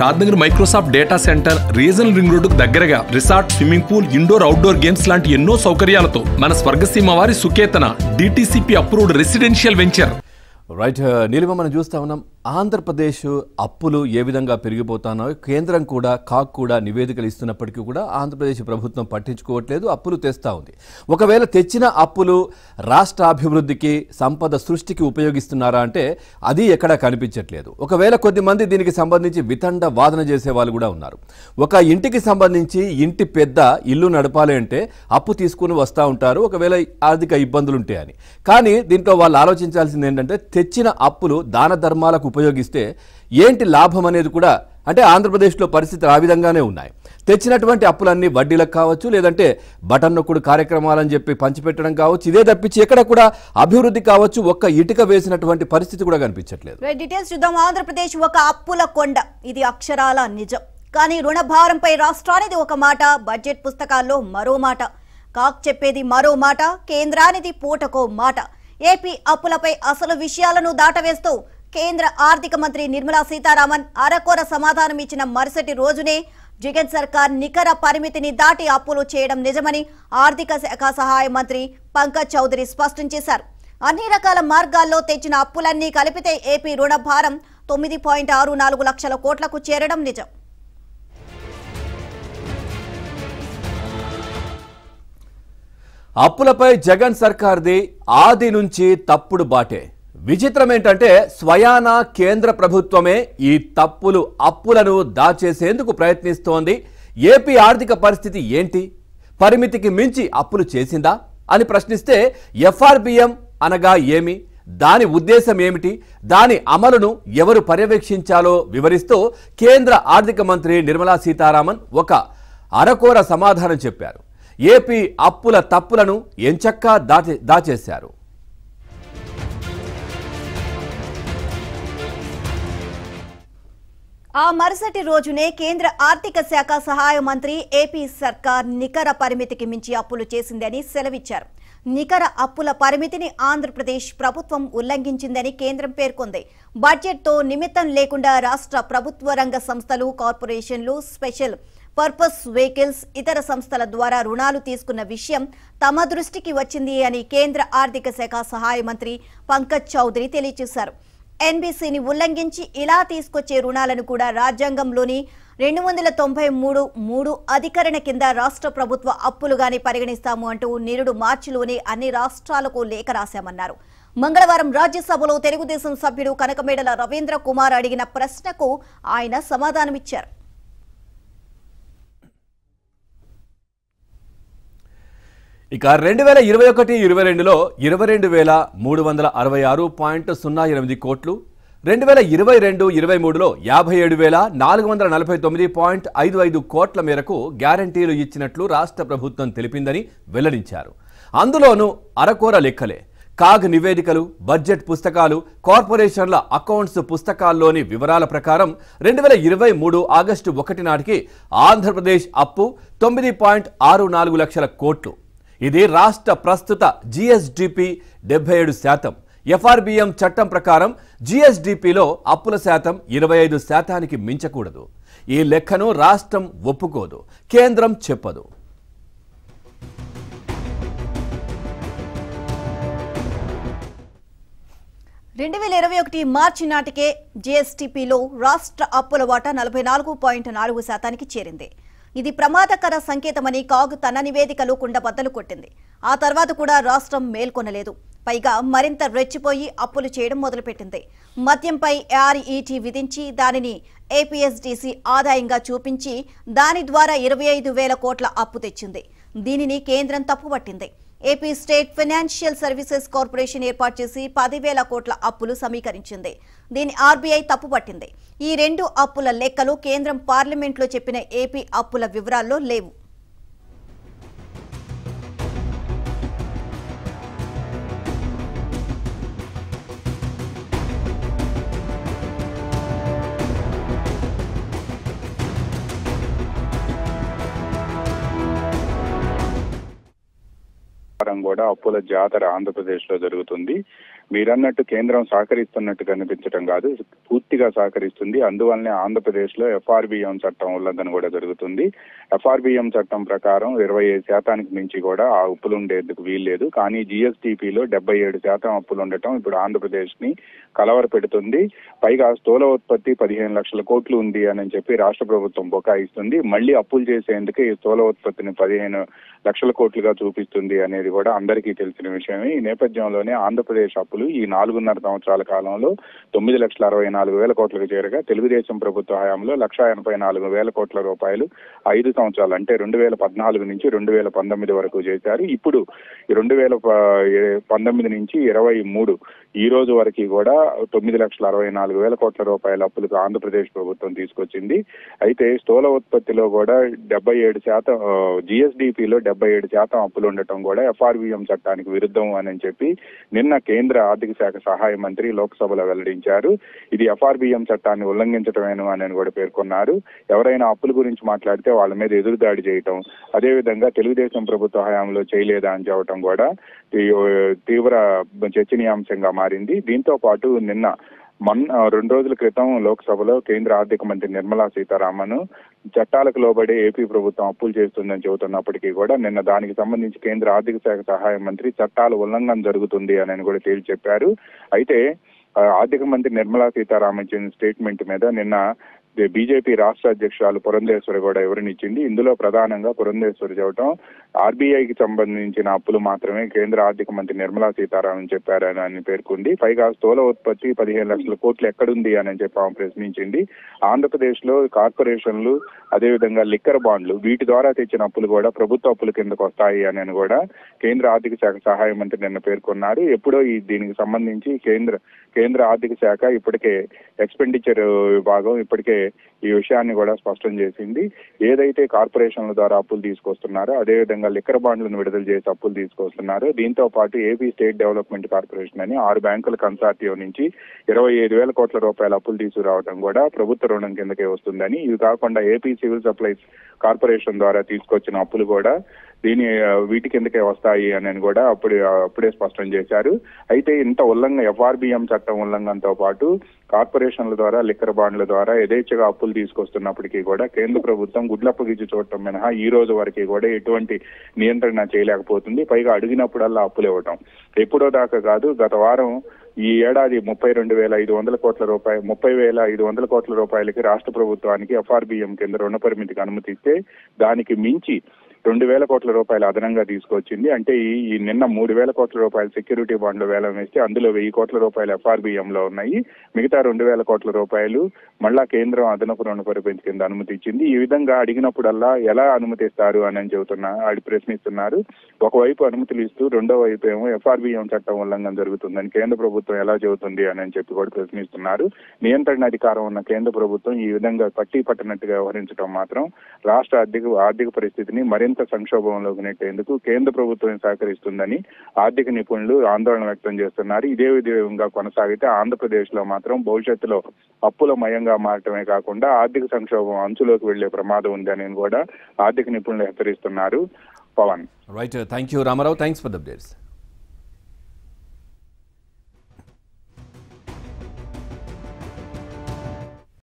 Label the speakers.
Speaker 1: Shadnagar Microsoft data center regional ring రోడ్డుకు దగ్గరగా resort swimming pool indoor outdoor games లాంటి ఎన్నో సౌకర్యాలతో మన స్వర్గసీమ వారి Suketana DTCP approved residential venture
Speaker 2: right Neelima మనం చూస్తా ఉన్నాం ఆంధ్రప్రదేశ్ అప్పులు ఏ విధంగా పెరిగిపోతున్నాయో కేంద్రం కూడా కాక్ కూడా నివేదికలు ఇస్తున్నప్పటికీ కూడా ఆంధ్రప్రదేశ్ ప్రభుత్వం పట్టించుకోవట్లేదు అప్పులు తెస్తా ఉంది ఒకవేళ తెచ్చిన అప్పులు రాష్ట్ర అభివృద్ధికి సంపద సృష్టికి ఉపయోగిస్తున్నారా అంటే అది ఎక్కడా కనిపించట్లేదు ఒకవేళ కొద్దిమంది దీనికి సంబంధించి వితండ వాదన చేసే వాళ్ళు కూడా ఉన్నారు ఒక ఇంటికి సంబంధించి ఇంటి పెద్ద ఇల్లు నడపాలి అంటే అప్పు తీసుకుని వస్తూ ఉంటారు ఒకవేళ ఆర్థిక ఇబ్బందులు ఉంటాయని కానీ దీంట్లో వాళ్ళు ఆలోచించాల్సింది ఏంటంటే తెచ్చిన అప్పులు దాన ధర్మాలకు ఉపయోగిస్తే ఏంటి లాభం అనేది కూడా అంటే ఆంధ్రప్రదేశ్లో పరిస్థితులు ఆ విధంగానే ఉన్నాయి తెచ్చినటువంటి అప్పులన్నీ వడ్డీలకు కావచ్చు లేదంటే బటన్ నొక్కుడు కార్యక్రమాలని చెప్పి పంచిపెట్టడం కావచ్చు ఇదే తప్పించి ఎక్కడ కూడా అభివృద్ధి కావచ్చు ఒక్క ఇటుక వేసినటువంటి పరిస్థితి కూడా కనిపించట్లేదు
Speaker 3: రైట్ డీటెయిల్స్ చూద్దాం ఆంధ్రప్రదేశ్ ఒక అప్పుల కొండ ఇది అక్షరాల నిజం కానీ రుణభారంపై రాష్ట్రానిది ఒక మాట బడ్జెట్ పుస్తకాల్లో మరో మాట కాక్ చెప్పేది మరో మాట కేంద్రానిది పూటకో మాట ఏపీ అప్పులపై అసలు విషయాలను దాటవేస్తూ కేంద్ర ఆర్థిక మంత్రి నిర్మలా సీతారామన్ అరకొర సమాధానం ఇచ్చిన మరుసటి రోజునే జగన్ సర్కార్ నికర పరిమితిని దాటి అప్పులు చేయడం నిజమని ఆర్థిక శాఖ సహాయ మంత్రి పంకజ్ చౌదరి స్పష్టం చేశారు అన్ని రకాల మార్గాల్లో తెచ్చిన అప్పులన్నీ కలిపితే ఏపీ రుణ భారం తొమ్మిది పాయింట్ ఆరు నాలుగు లక్షల కోట్లకు చేరడం నిజం
Speaker 2: అప్పులపై జగన్ సర్కార్ది ఆది నుంచి తప్పుడు బాటే విచిత్రం ఏంటంటే స్వయాన కేంద్ర ప్రభుత్వమే ఈ తప్పులు అప్పులను దాచేసేందుకు ప్రయత్నిస్తోంది ఏపీ ఆర్థిక పరిస్థితి ఏంటి పరిమితికి మించి అప్పులు చేసిందా అని ప్రశ్నిస్తే ఎఫ్ఆర్బిఎం అనగా ఏమి దాని ఉద్దేశం ఏమిటి దాని అమలును ఎవరు పర్యవేక్షించాలో వివరిస్తూ కేంద్ర ఆర్థిక మంత్రి నిర్మలా సీతారామన్ ఒక అరకోర సమాధానం చెప్పారు ఏపీ అప్పుల తప్పులను ఎంచక్కా దాచే దాచేశారు
Speaker 3: ఆ మరుసటి రోజునే కేంద్ర ఆర్థిక శాఖ సహాయ మంత్రి ఏపీ సర్కార్ నికర పరిమితికి మించి అప్పులు చేసిందని సెలవిచ్చారు నికర అప్పుల పరిమితిని ఆంధ్రప్రదేశ్ ప్రభుత్వం ఉల్లంఘించిందని కేంద్రం పేర్కొంది బడ్జెట్తో నిమిత్తం లేకుండా రాష్ట్ర ప్రభుత్వ రంగ సంస్థలు కార్పొరేషన్లు స్పెషల్ పర్పస్ వెహికల్స్ ఇతర సంస్థల ద్వారా రుణాలు తీసుకున్న విషయం తమ దృష్టికి వచ్చింది అని కేంద్ర ఆర్థిక శాఖ సహాయ మంత్రి పంకజ్ చౌదరి తెలియజేశారు ఎన్బీసీని ఉల్లంఘించి ఇలా తీసుకొచ్చే రుణాలను కూడా రాజ్యాంగంలోని రెండు వందల తొంభై మూడు మూడు అధికరణ కింద రాష్ట్ర ప్రభుత్వ అప్పులుగానే పరిగణిస్తాము అంటూ నిరుడు మార్చిలోనే అన్ని రాష్ట్రాలకు లేఖ రాశామన్నారు మంగళవారం రాజ్యసభలో తెలుగుదేశం సభ్యుడు కనకమేడల రవీంద్ర కుమార్ అడిగిన ప్రశ్నకు ఆయన సమాధానమిచ్చారు
Speaker 2: ఇక రెండు వేల ఇరవై ఒకటి ఇరవై రెండులో ఇరవై రెండు వేల మూడు వందల అరవై ఆరు పాయింట్ సున్నా ఎనిమిది కోట్లు రెండు వేల ఇరవై రెండు ఇరవై మూడులో యాభై ఏడు వేల నాలుగు వందల నలభై తొమ్మిది పాయింట్ ఐదు ఐదు కోట్ల మేరకు గ్యారంటీలు ఇచ్చినట్లు రాష్ట్ర ప్రభుత్వం తెలిపిందని వెల్లడించారు అందులోనూ అరకోర లెక్కలే కాగ్ నివేదికలు బడ్జెట్ పుస్తకాలు కార్పొరేషన్ల అకౌంట్స్ పుస్తకాల్లోని వివరాల ప్రకారం రెండు వేల ఇరవై మూడు ఆగస్టు ఒకటి నాటికి ఆంధ్రప్రదేశ్ అప్పు తొమ్మిది పాయింట్ ఆరు నాలుగు లక్షల కోట్లు ఇది రాష్ట్ర ప్రస్తుత జిఎస్డిపి డెబ్బై ఏడు శాతం ఎఫ్ఆర్బిఎం చట్టం ప్రకారం జిఎస్డిపిలో అప్పుల శాతం ఇరవై ఐదు శాతానికి మించకూడదు ఈ లెక్కను రాష్ట్రం ఒప్పుకోదు కేంద్రం చెప్పదు
Speaker 3: రెండు వేల ఇరవై ఒకటి మార్చి నాటికే జీఎస్టీపీలో రాష్ట్ర అప్పుల వాటా నలభై నాలుగు పాయింట్ నాలుగు శాతానికి చేరింది ఇది ప్రమాదకర సంకేతమని కాగ్ తన నివేదికలో కుండబద్దలు కొట్టింది ఆ తర్వాత కూడా రాష్ట్రం మేల్కొనలేదు పైగా మరింత రెచ్చిపోయి అప్పులు చేయడం మొదలుపెట్టింది మద్యంపై ఆర్ఈటీ విధించి దానిని ఏపీఎస్డీసీ ఆదాయంగా చూపించి దాని ద్వారా ఇరవై ఐదు వేల కోట్ల అప్పు తెచ్చింది దీనిని కేంద్రం తప్పుపట్టింది AP state financial services corporation ఏర్పాటు చేసి పదివేల కోట్ల అప్పులు సమీకరించింది దీని ఆర్బీఐ తప్పుపట్టింది ఈ రెండు అప్పుల లెక్కలు కేంద్రం పార్లమెంట్లో చెప్పిన ఏపీ అప్పుల వివరాల్లో లేవు
Speaker 4: వారం కూడా అప్పుల జాతర ఆంధ్రప్రదేశ్ లో జరుగుతుంది మీరన్నట్టు కేంద్రం సహకరిస్తున్నట్టు కనిపించడం కాదు పూర్తిగా సహకరిస్తుంది అందువల్లనే ఆంధ్రప్రదేశ్ లో ఎఫ్ఆర్బిఎం చట్టం ఉల్లంఘన కూడా జరుగుతుంది ఎఫ్ఆర్బిఎం చట్టం ప్రకారం ఇరవై ఐదు శాతానికి మించి కూడా ఆ ఉప్పులు ఉండేందుకు వీల్లేదు కానీ జిఎస్టిపిలో డెబ్బై ఏడు శాతం అప్పులు ఉండటం ఇప్పుడు ఆంధ్రప్రదేశ్ ని కలవర పెడుతుంది పైగా స్థూల ఉత్పత్తి పదిహేను లక్షల కోట్లు ఉంది అని చెప్పి రాష్ట్ర ప్రభుత్వం బొకాయిస్తుంది మళ్ళీ అప్పులు చేసేందుకు ఈ స్థూల ఉత్పత్తిని పదిహేను లక్షల కోట్లుగా చూపిస్తుంది అనేది కూడా అందరికీ తెలిసిన విషయమే ఈ నేపథ్యంలోనే ఆంధ్రప్రదేశ్ అప్పులు ఈ నాలుగున్నర సంవత్సరాల కాలంలో తొమ్మిది లక్షల అరవై నాలుగు వేల కోట్లకు చేరగా తెలుగుదేశం ప్రభుత్వ హయాంలో లక్ష ఎనభై నాలుగు వేల కోట్ల రూపాయలు ఐదు సంవత్సరాలు అంటే రెండు వేల పద్నాలుగు నుంచి రెండు వేల పంతొమ్మిది వరకు చేశారు ఇప్పుడు రెండు వేల పంతొమ్మిది నుంచి ఇరవై మూడు ఈ రోజు వరకు కూడా తొమ్మిది లక్షల అరవై నాలుగు వేల కోట్ల రూపాయల అప్పులకు ఆంధ్రప్రదేశ్ ప్రభుత్వం తీసుకొచ్చింది అయితే స్థూల ఉత్పత్తిలో కూడా డెబ్బై ఏడు శాతం జిఎస్డిపిలో డెబ్బై ఏడు శాతం అప్పులు ఉండటం కూడా ఎఫ్ఆర్బిఎం చట్టానికి విరుద్ధం అని చెప్పి నిన్న కేంద్ర ఆర్థిక శాఖ సహాయ మంత్రి లోక్సభలో వెల్లడించారు ఇది ఎఫ్ఆర్బిఎం చట్టాన్ని ఉల్లంఘించడమేను అని కూడా పేర్కొన్నారు ఎవరైనా అప్పుల గురించి మాట్లాడితే వాళ్ళ మీద ఎదురుదాడి చేయటం అదేవిధంగా తెలుగుదేశం ప్రభుత్వ హయాంలో చేయలేదా అని చెప్పడం కూడా తీ- తీవ్ర చర్చనీయాంశంగా మారింది దీంతో పాటు నిన్న మొన్న రెండు రోజుల క్రితం లోక్సభలో కేంద్ర ఆర్థిక మంత్రి నిర్మలా సీతారామన్ చట్టాలకు లోబడే ఏపీ ప్రభుత్వం అప్పులు చేస్తుందని చెబుతున్నప్పటికీ కూడా నిన్న దానికి సంబంధించి కేంద్ర ఆర్థిక శాఖ సహాయ మంత్రి చట్టాల ఉల్లంఘన జరుగుతుంది అని కూడా తేల్చి చెప్పారు అయితే ఆ, ఆర్థిక మంత్రి నిర్మలా సీతారామన్ ఇచ్చిన స్టేట్మెంట్ మీద నిన్న బీజేపీ రాష్ట్ర అధ్యక్షురాలు పురంధేశ్వరి కూడా వివరణిచ్చింది ఇందులో ప్రధానంగా పురంధేశ్వరి చెప్పడం ఆర్బీఐకి సంబంధించిన అప్పులు మాత్రమే కేంద్ర ఆర్థిక మంత్రి నిర్మలా సీతారామన్ చెప్పారని అని పేర్కొంది పైగా స్థూల ఉత్పత్తి పదిహేను లక్షల కోట్లు ఎక్కడుంది అని చెప్పి ఆమె ప్రశ్నించింది ఆంధ్రప్రదేశ్ లో కార్పొరేషన్లు అదేవిధంగా లిక్కర్ బాండ్లు వీటి ద్వారా తెచ్చిన అప్పులు కూడా ప్రభుత్వ అప్పుల కిందకు వస్తాయి అని కూడా కేంద్ర ఆర్థిక శాఖ సహాయ మంత్రి నిన్న పేర్కొన్నారు ఎప్పుడో ఈ దీనికి సంబంధించి కేంద్ర కేంద్ర ఆర్థిక శాఖ ఇప్పటికే ఎక్స్పెండిచర్ విభాగం ఇప్పటికే ఈ విషయాన్ని కూడా స్పష్టం చేసింది ఏదైతే కార్పొరేషన్ల ద్వారా అప్పులు తీసుకొస్తున్నారో అదేవిధంగా లిక్కర్ బాండ్లను విడుదల చేసి అప్పులు తీసుకొస్తున్నారు దీంతో పాటు ఏపీ స్టేట్ డెవలప్మెంట్ కార్పొరేషన్ అని ఆరు బ్యాంకుల కన్సార్టియం నుంచి ఇరవై ఐదు వేల కోట్ల రూపాయల అప్పులు తీసుకురావడం కూడా ప్రభుత్వ రుణం కిందకే వస్తుందని ఇవి కాకుండా ఏపీ సివిల్ సప్లైస్ కార్పొరేషన్ ద్వారా తీసుకొచ్చిన అప్పులు కూడా దీని ఆ, వీటి కిందకే వస్తాయి అని కూడా అప్పుడే అప్పుడే స్పష్టం చేశారు అయితే ఇంత ఉల్లంఘన ఎఫ్ఆర్బిఎం చట్టం ఉల్లంఘనతో పాటు కార్పొరేషన్ల ద్వారా లిక్కర్ బాండ్ల ద్వారా యథేచ్ఛగా అప్పులు తీసుకొస్తున్నప్పటికీ కూడా కేంద్ర ప్రభుత్వం గుడ్లప్పగిచ్చి చూడటం మినహా ఈ రోజు వరకు కూడా ఎటువంటి నియంత్రణ చేయలేకపోతుంది పైగా అడిగినప్పుడల్లా అప్పులు ఇవ్వటం ఎప్పుడో దాకా కాదు గత వారం ఈ ఏడాది ముప్పై రెండు వేల ఐదు వందల కోట్ల రూపాయలు ముప్పై వేల ఐదు వందల కోట్ల రూపాయలకి రాష్ట్ర ప్రభుత్వానికి ఎఫ్ఆర్బిఎం కింద రుణ పరిమితికి అనుమతిస్తే దానికి మించి రెండు వేల కోట్ల రూపాయలు అదనంగా తీసుకొచ్చింది అంటే ఈ ఈ నిన్న మూడు వేల కోట్ల రూపాయల సెక్యూరిటీ బాండ్లు వేలం వేస్తే అందులో వెయ్యి కోట్ల రూపాయలు ఎఫ్ఆర్బిఎం లో ఉన్నాయి మిగతా రెండు వేల కోట్ల రూపాయలు మళ్ళా కేంద్రం అదనపు రుణ పరిమితి కింద అనుమతి ఇచ్చింది ఈ విధంగా అడిగినప్పుడల్లా ఎలా అనుమతిస్తారు అని చెబుతున్నా ఆడి ప్రశ్నిస్తున్నారు ఒకవైపు అనుమతులు ఇస్తూ రెండో వైపు ఏమో ఎఫ్ఆర్బిఎం చట్టం ఉల్లంఘన జరుగుతుందని కేంద్ర ప్రభుత్వం ఎలా చెబుతుంది అని చెప్పి కూడా ప్రశ్నిస్తున్నారు నియంత్రణ అధికారం ఉన్న కేంద్ర ప్రభుత్వం ఈ విధంగా పట్టి పట్టనట్టుగా వ్యవహరించడం మాత్రం రాష్ట్ర ఆర్థిక ఆర్థిక పరిస్థితిని మరింత సంక్షోభంలోకి నెట్టేందుకు కేంద్ర ప్రభుత్వం సహకరిస్తుందని ఆర్థిక నిపుణులు ఆందోళన వ్యక్తం చేస్తున్నారు ఇదే విధంగా కొనసాగితే ఆంధ్రప్రదేశ్ లో మాత్రం భవిష్యత్తులో అప్పుల మయంగా మారటమే కాకుండా ఆర్థిక సంక్షోభం అంచులోకి వెళ్లే ప్రమాదం ఉందని కూడా ఆర్థిక నిపుణులు హెచ్చరిస్తున్నారు Pavan
Speaker 2: right thank you Ramarao thanks for the updates